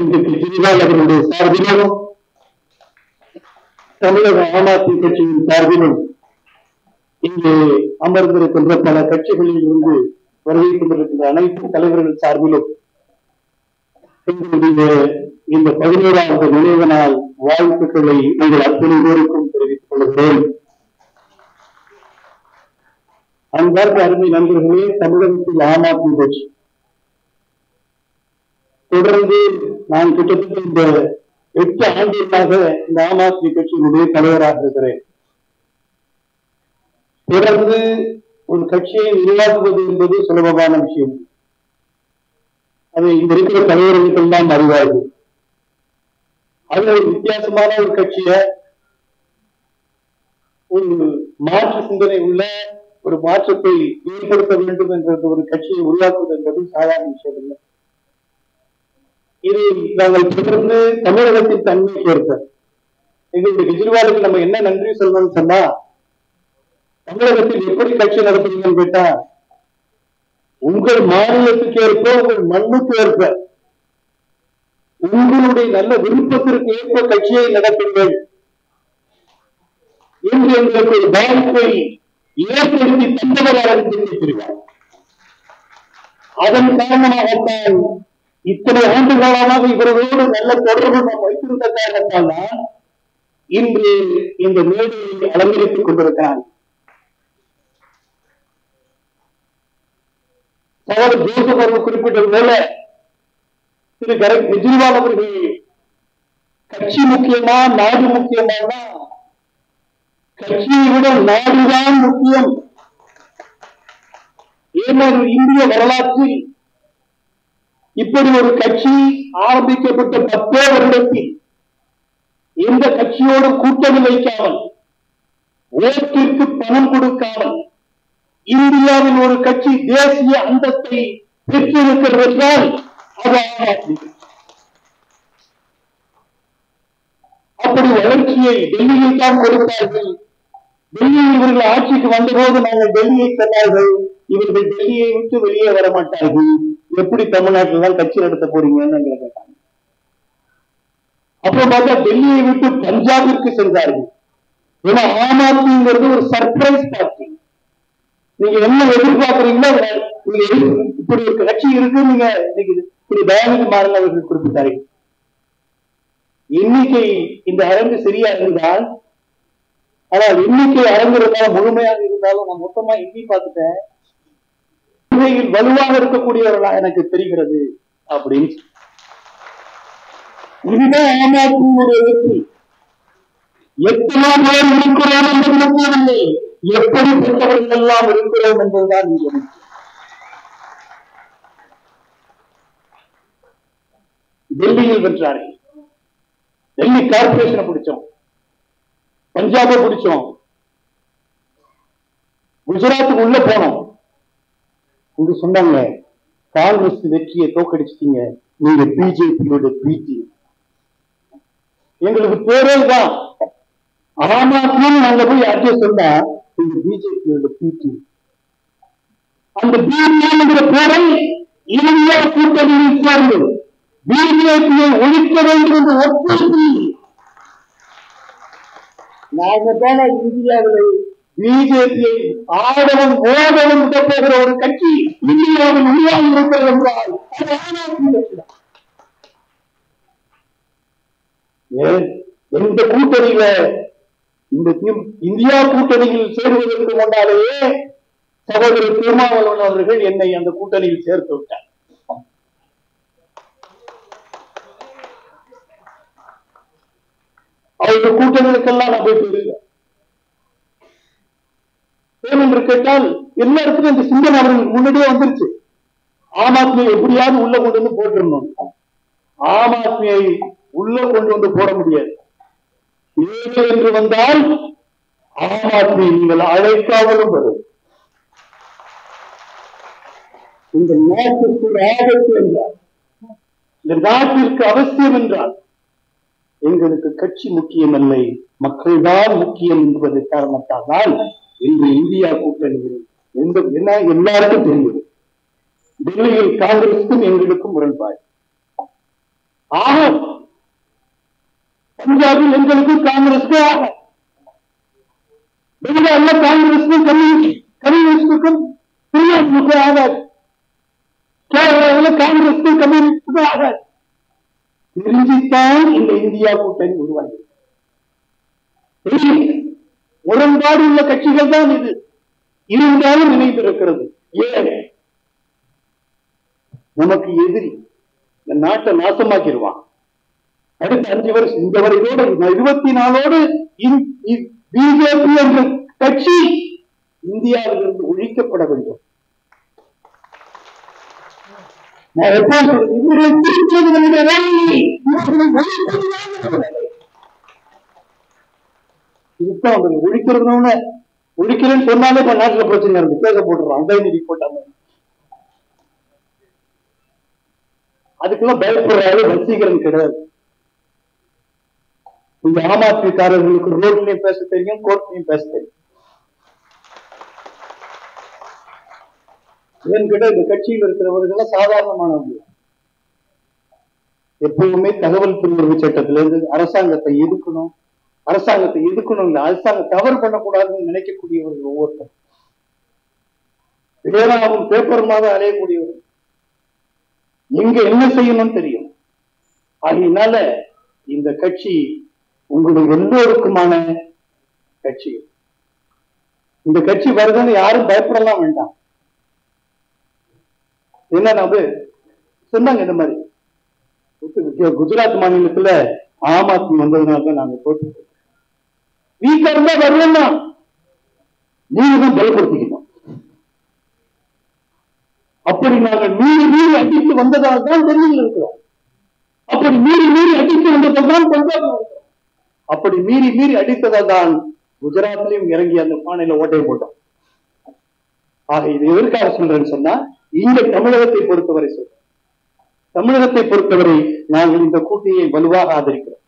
இந்த கெஜ்ரிவால் அவர்களுடைய சார்பிலும் தமிழக ஆம் ஆத்மி கட்சியின் சார்பிலும் இங்கே அமர்ந்திருக்கின்ற பல கட்சிகளில் இருந்து வருகை கொண்டிருக்கின்ற அனைத்து தலைவர்கள் சார்பிலும் எங்களுடைய இந்த பதினோராவது நினைவு நாள் வாழ்த்துக்களை உங்கள் அத்தனை பேருக்கும் தெரிவித்துக் கொள்கிறேன் அன்பார்ந்த அருமை நண்பர்களே தமிழகத்தில் ஆம் ஆத்மி கட்சி தொடர்ந்து நான் கிட்டத்தட்ட இந்த எட்டு ஆண்டுகளாக இந்த ஆம் ஆத்மி கட்சியினுடைய தலைவராக இருக்கிறேன் தொடர்ந்து ஒரு கட்சியை உருவாக்குவது என்பது சுலபமான விஷயம் அதை இங்க இருக்கிற தலைவர்களுக்கு எல்லாம் அறிவார்கள் அது ஒரு வித்தியாசமான ஒரு கட்சிய ஒரு மாற்று சிந்தனை உள்ள ஒரு மாற்றத்தை ஏற்படுத்த வேண்டும் என்ற ஒரு கட்சியை உருவாக்குவது என்பது சாதாரண விஷயம் இல்லை இதை நாங்கள் தொடர்ந்து தமிழகத்தின் தன்மைக்கு ஏற்ப எங்களுடைய கெஜ்ரிவாலுக்கு நம்ம என்ன நன்றி சொல்லணும்னு சொன்னா தமிழகத்தில் எப்படி கட்சி நடத்துறீங்கன்னு கேட்டா உங்கள் மாநிலத்துக்கு ஏற்ப உங்கள் மண்ணுக்கு ஏற்ப உங்களுடைய நல்ல விருப்பத்திற்கு ஏற்ப கட்சியை நடத்துங்கள் என்று எங்களுக்கு ஒரு வாய்ப்பை ஏற்படுத்தி தந்தவராக தெரிவித்திருக்கிறார் அதன் காரணமாகத்தான் இத்தனை ஆண்டு காலமாக இவர்களோடு நல்ல தொடர்பு நாம் வைத்திருந்த காரணத்தால் தான் இன்று இந்த மேடையை அலங்கரித்துக் கொண்டிருக்கிறார் சகோதரர் ஜோசப் அவர்கள் குறிப்பிட்டது போல திரு கர- கெஜ்ரிவால் அவர்கள் கட்சி முக்கியமா நாடு முக்கியமா கட்சியை விட நாடுதான் முக்கியம் ஏனொரு இந்திய வரலாற்றில் இப்படி ஒரு கட்சி ஆரம்பிக்கப்பட்ட பத்தே வருடத்தில் எந்த கட்சியோடும் கூட்டணி வைக்காமல் ஓட்டிற்கு பணம் கொடுக்காமல் இந்தியாவில் ஒரு கட்சி தேசிய அந்தஸ்தை பெற்றிருக்கிறது என்றால் அது ஆம் ஆத்மி கட்சி. அப்படி வளர்ச்சியை டெல்லியில் தான் கொடுத்தார்கள் டெல்லியில் இவர்கள் ஆட்சிக்கு வந்தபோது நாங்கள் டெல்லியை சொன்னார்கள் இவர்கள் டெல்லியை விட்டு வெளியே வர மாட்டார்கள் எப்படி தமிழ்நாட்டில் தான் கட்சி நடத்த போறீங்கன்னு எங்களை கேட்டாங்க அப்புறம் பார்த்தா டெல்லியை விட்டு பஞ்சாபிற்கு சென்றார்கள் ஏன்னா ஆம் ஆத்மிங்கிறது ஒரு சர்ப்ரைஸ் பார்ட்டி நீங்க என்ன எதிர்பார்க்கறீங்களோ அதை நீங்க எதிர்- இப்படி ஒரு கட்சி இருக்கு நீங்க இன்னைக்கு திரு தயாநிதி மாறன் அவர்கள் குறிப்பிட்டார்கள் எண்ணிக்கை இந்த அரங்கு சரியா இருந்தால் ஆனால் எண்ணிக்கை அரங்கு இருந்தாலும் முழுமையாக இருந்தாலும் நான் மொத்தமா எண்ணி பார்த்துட்டேன் கொள்கையில் வலுவாக இருக்கக்கூடியவர்களா எனக்கு தெரிகிறது அப்படின்னு சொல்லி. இதுதான் ஆம் ஆத்மியினுடைய வெற்றி எத்தனை பேர் இருக்கிறோம் என்பது முக்கியமில்லை எப்படிப்பட்டவர்கள் எல்லாம் இருக்கிறோம் என்பதுதான் இங்கே முக்கியம். டெல்லியில் வென்றார்கள் டெல்லி கார்பரேஷனை பிடிச்சோம் பஞ்சாபை பிடிச்சோம் குஜராத்துக்கு உள்ள போனோம் இங்க சொன்னாங்க காங்கிரஸ் வெற்றியை தோக்கடிச்சிட்டீங்க நீங்க பிஜேபியோட பிடி எங்களுக்கு பேரே தான் ஆம் ஆத்மின்னு நாங்க போய் யார்கிட்ட சொன்னா இந்த பிஜேபியோட பிடி அந்த பிஜேபிங்கிற பேரை இந்தியா கூட்டணியில் சேர்ந்து பிஜேபியை ஒழிக்க வேண்டும் என்று ஒப்புறுத்தி நாங்க தானே இந்தியாவில் பிஜேபியை ஆடவும் ஓடவும் விட போகிற ஒரு கட்சி இந்தியாவில் உருவாகி இருக்கிறது என்றால் அது ஆம் ஆத்மி கட்சிதான். ஏன் எந்த கூட்டணியில இந்த தி- இந்தியா கூட்டணியில் சேருவதற்கு முன்னாலேயே சகோதரர் திருமாவளவன் அவர்கள் என்னை அந்த கூட்டணியில் சேர்த்து விட்டார் அவருடைய கூட்டங்களுக்கெல்லாம் நான் போய் போயிருக்கேன் ஏன் என்று கேட்டால் எல்லா இடத்துக்கும் இந்த சிந்தனை அவர்களுக்கு முன்னாடியே வந்துருச்சு ஆம் ஆத்மியை எப்படியாவது உள்ள கொண்டு வந்து போட்டுருணும் ஆம் ஆத்மியை உள்ள கொண்டு வந்து போட முடியாது ஏழு என்று வந்தால் ஆம் ஆத்மி நீங்கள் அழைக்காமலும் வரும் இந்த நாட்டிற்கு ஆபத்து என்றால் இந்த நாட்டிற்கு அவசியம் என்றால் எங்களுக்கு கட்சி முக்கியமில்லை மக்கள்தான் முக்கியம் என்பது காரணத்தால் தான் இன்று இந்தியா கூட்டணியில் எந்த என்ன எல்லாருக்கும் தெரியும் டெல்லியில் காங்கிரசுக்கும் எங்களுக்கும் முரண்பாடு ஆகும் பஞ்சாபில் எங்களுக்கு காங்கிரஸ்க்கு ஆகும் பெங்கால்ல காங்கிரஸ்க்கும் கம்யூனிஸ்ட் கம்யூனிஸ்டுக்கும் திமுக ஆகாது கேரளாவில் காங்கிரஸ்க்கும் கம்யூனிஸ்டுக்கும் ஆகாது பிரிஞ்சுத்தான் இந்த இந்தியா கூட்டணி உருவாகி முரண்பாடு உள்ள கட்சிகள் தான் இது இருந்தாலும் இணைந்திருக்கிறது ஏன் நமக்கு எதிரி இந்த நாட்டை நாசமாக்கிடுவான் அடுத்த அஞ்சு வருஷம் இந்த வரையோடு இருபத்தி நாலோடு பிஜேபி என்ற கட்சி இந்தியாவிலிருந்து ஒழிக்கப்பட வேண்டும் நான் எப்பவும் சொல்றேன், இவர்களை திருத்துவது நம்முடைய வேலை. இவர்களை ஒழிப்பதுதான் நம்முடைய வேலை. இதுதான் அவங்க ஒழிக்கிறதுன்னு ஒழிக்கிறேன்னு சொன்னாலே இப்ப நாட்டுல பிரச்சனை இருக்கு பேச போட்டுறான் உதயநிதி போட்டாங்க அதுக்கெல்லாம் பயப்படுறாரு வசீகரன் கிடையாது இந்த ஆம் ஆத்மிக்காரர்களுக்கு ரோட்லயும் பேச தெரியும் கோர்ட்லயும் பேச தெரியும் என்கிட்ட இந்த கட்சியில் இருக்கிறவர்கள் சாதாரணமானவங்க எப்பவுமே தகவல் துணுர்வு சட்டத்திலிருந்து அரசாங்கத்தை எதுக்கணும் அரசாங்கத்தை எதுக்கணும் இல்ல அரசாங்கம் தவறு பண்ணக்கூடாதுன்னு நினைக்கக்கூடியவர்கள் ஒவ்வொருத்தர் பேனாவும் பேப்பருமாக அலையக்கூடியவர்கள் எங்க என்ன செய்யணும்னு தெரியும் அதனால இந்த கட்சி உங்களுடைய எல்லோருக்குமான கட்சி இந்த கட்சி வருதுன்னு யாரும் பயப்படலாம் வேண்டாம் என்ன அது சொன்னாங்க இந்த மாதிரி கு- குஜராத் மாநிலத்துல ஆம் ஆத்மி வந்ததுனால தான் நாங்க போட்டு வீக்கா இருந்தா வரலன்னா நீங்க தான் பலப்படுத்திக்கணும் அப்படி நாங்கள் மீறி மீறி அடித்து வந்ததால் தான் டெல்லியில் இருக்கிறோம் அப்படி மீறி மீறி அடித்து வந்ததால் தான் பஞ்சாப்ல இருக்கிறோம் அப்படி மீறி மீறி அடித்ததால் தான் குஜராத்லயும் இறங்கி அந்த பானையில ஓட்டையை போட்டோம் ஆக இது எதற்காக சொல்றேன்னு சொன்னா இங்க தமிழகத்தை பொறுத்தவரை சொல்றேன் தமிழகத்தை பொறுத்தவரை நாங்கள் இந்த கூட்டணியை வலுவாக ஆதரிக்கிறோம்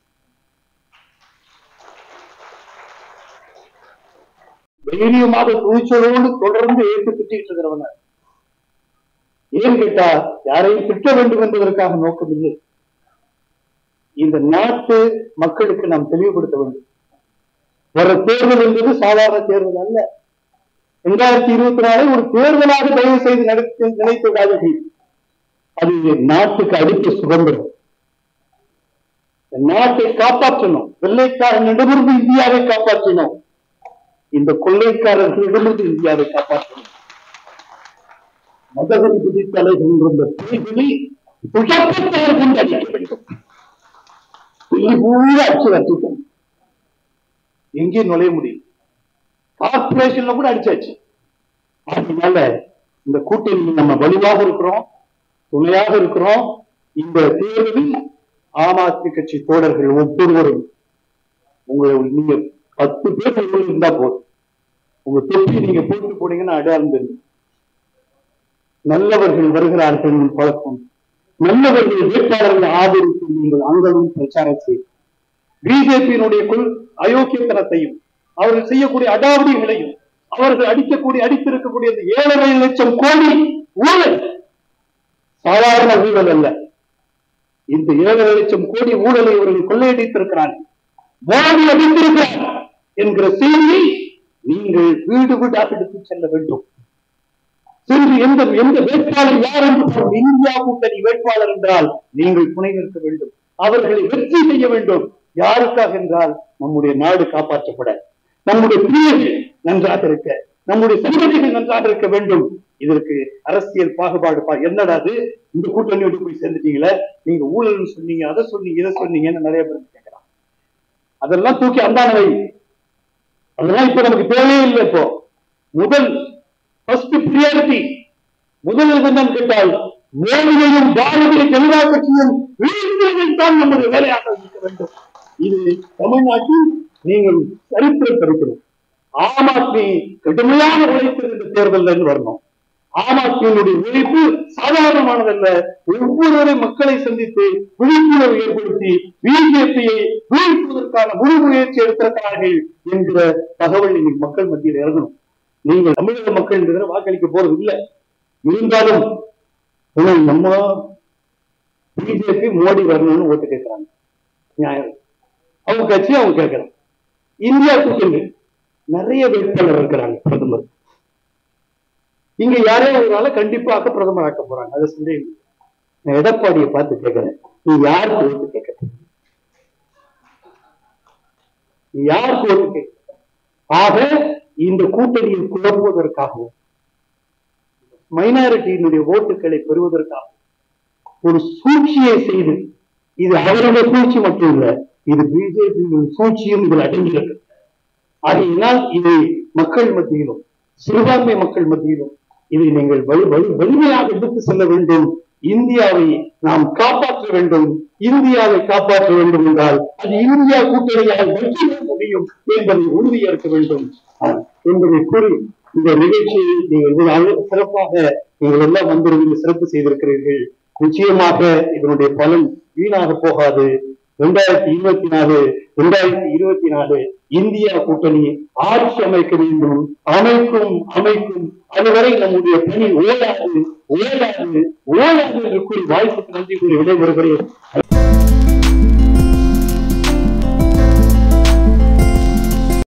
தைரியமாக துணிச்சலோடு தொடர்ந்து ஏற்று திட்டிட்டு இருக்கிறவங்க ஏன் கேட்டா யாரையும் திட்ட வேண்டும் என்பதற்காக நோக்கமில்லை இந்த நாட்டு மக்களுக்கு நாம் தெளிவுபடுத்த வேண்டும் வர தேர்தல் என்பது சாதாரண தேர்தல் அல்ல இரண்டாயிரத்தி இருபத்தி நாலை ஒரு தேர்தலாக தயவு செய்து நடத்தி நினைத்து விடாதீர்கள் அது நாட்டுக்கு அடுத்த சுதந்திரம் இந்த நாட்டை காப்பாற்றணும் வெள்ளைக்காரனிடமிருந்து இந்தியாவை காப்பாற்றணும் இந்த கொள்ளைக்காரர்களிடமிருந்து இந்தியாவை காப்பாற்றணும் மதகரி விதித்தலைகள் என்ற பேய்களை துடப்பத்தார் கொண்டு அடிக்க வேண்டும் புள்ளி பூரா அடிச்சு வச்சுட்டோம் எங்கேயும் நுழைய முடியும் கார்பரேஷன்ல கூட அடிச்சாச்சு அதனால இந்த கூட்டணியில் நம்ம வலுவாக இருக்கிறோம் துணையாக இருக்கிறோம் இந்த தேர்தலில் ஆம் ஆத்மி கட்சி தோழர்கள் ஒவ்வொருவரும் உங்களை நீங்க பத்து பேர் உள்ள இருந்தா போதும் உங்க தொப்பி நீங்க போட்டு போனீங்கன்னா அடையாளம் தெரியும் நல்லவர்கள் வருகிறார்கள் எனும் பழக்கம் நல்லவர்கள் வேட்பாளர்கள் ஆதரித்து நீங்கள் அங்கமும் பிரச்சாரம் செய்யும் பிஜேபியினுடைய கொள் அயோக்கியத்தனத்தையும் அவர்கள் செய்யக்கூடிய அடாவடிகளையும் அவர்கள் அடிக்கக்கூடிய அடித்திருக்கக்கூடிய இந்த ஏழரை லட்சம் கோடி ஊழல் சாதாரண ஊழல் அல்ல இந்த ஏழரை லட்சம் கோடி ஊழலை அவர்கள் கொள்ளையடித்திருக்கிறார்கள் மோடி அடித்திருக்கிறார் என்கிற செய்தியை நீங்கள் வீடு வீடாக எடுத்துச் செல்ல வேண்டும் சென்று எந்த எந்த வேட்பாளர் யார் என்று பாருங்கள். இந்தியா கூட்டணி வேட்பாளர் என்றால் நீங்கள் துணை நிற்க வேண்டும் அவர்களை வெற்றி செய்ய வேண்டும் யாருக்காக என்றால் நம்முடைய நாடு காப்பாற்றப்பட நம்முடைய பிள்ளைகள் நன்றாக இருக்க நம்முடைய சந்ததிகள் நன்றாக இருக்க வேண்டும் இதற்கு அரசியல் பாகுபாடு பா என்னடா அது இந்த கூட்டணியோடு போய் சேர்ந்துட்டீங்களே நீங்க ஊழல்னு சொன்னீங்க அதை சொன்னீங்க இதை சொன்னீங்கன்னு நிறைய பேர் கேட்கிறான் அதெல்லாம் தூக்கி அந்தானவை அதெல்லாம் இப்ப நமக்கு தேவையே இல்லை இப்போ முதல் ஃபர்ஸ்ட் பிரியாரிட்டி முதல் என்னன்னு கேட்டால் மோடியையும் பாரதிய ஜனதா கட்சியும் வீழ்ந்ததில் தான் நமது வேலையாக இருக்க வேண்டும் இது தமிழ்நாட்டில் நீங்கள் சரித்திரம் படிக்கணும் ஆம் ஆத்மி கடுமையாக உழைத்தது இந்த தேர்தலில் வரணும் ஆம் ஆத்மியினுடைய உழைப்பு சாதாரணமானதல்ல ஒவ்வொரு மக்களை சந்தித்து விழிப்புணர்வு ஏற்படுத்தி பிஜேபியை வீழ்த்துவதற்கான முழு முயற்சி எடுத்திருக்கிறார்கள் என்கிற தகவல் இன்னைக்கு மக்கள் மத்தியில் இறங்கணும் நீங்கள் தமிழக மக்கள் என்கிற வாக்களிக்க போறது இல்லை இருந்தாலும் உங்கள் நம்ம பிஜேபி மோடி வரணும்னு ஓட்டு கேட்கிறாங்க நியாயம் அவங்க கட்சி அவங்க கேட்கறாங்க இந்தியா கூட்டணி நிறைய வேட்பாளர் இருக்கிறாங்க பிரதமர் இங்க யாரோ ஒரு ஆளை கண்டிப்பாக பிரதமர் ஆக்க போறாங்க அது சந்தேகம் இல்லை. நான் எடப்பாடியை பார்த்து கேட்கிறேன் நீ யாருக்கு ஓட்டு கேட்க நீ யாருக்கு ஓட்டு கேட்க ஆக இந்த கூட்டணியை குழப்புவதற்காகவும் மைனாரிட்டியினுடைய ஓட்டுகளை பெறுவதற்காக ஒரு சூழ்ச்சியை செய்து இது அவருடைய சூழ்ச்சி மட்டும் இல்ல இது பிஜேபியின் சூழ்ச்சியும் இதில் அடங்கியிருக்கு ஆகையினால் இதை மக்கள் மத்தியிலும் சிறுபான்மை மக்கள் மத்தியிலும் இதை நீங்கள் வலு வலு வலிமையாக எடுத்து செல்ல வேண்டும் இந்தியாவை நாம் காப்பாற்ற வேண்டும் இந்தியாவை காப்பாற்ற வேண்டும் என்றால் அது இந்தியா கூட்டணியால் வெற்றி முடியும் என்பதை உறுதியேற்க வேண்டும் என்பதை கூறி இந்த நிகழ்ச்சியை நீங்கள் மிக அழ- சிறப்பாக நீங்கள் எல்லாம் வந்திருந்து சிறப்பு செய்திருக்கிறீர்கள் நிச்சயமாக இதனுடைய பலன் வீணாக போகாது இரண்டாயிரத்தி இருபத்தி நாலு இரண்டாயிரத்தி இருபத்தி நாலு இந்தியா கூட்டணி ஆட்சி அமைக்க வேண்டும் அமைக்கும் அமைக்கும் அதுவரை நம்முடைய பணி ஓடாது ஓடாது ஓடாது என்று கூறி வாய்ப்புக்கு நன்றி கூறி விடைபெறுகிறேன்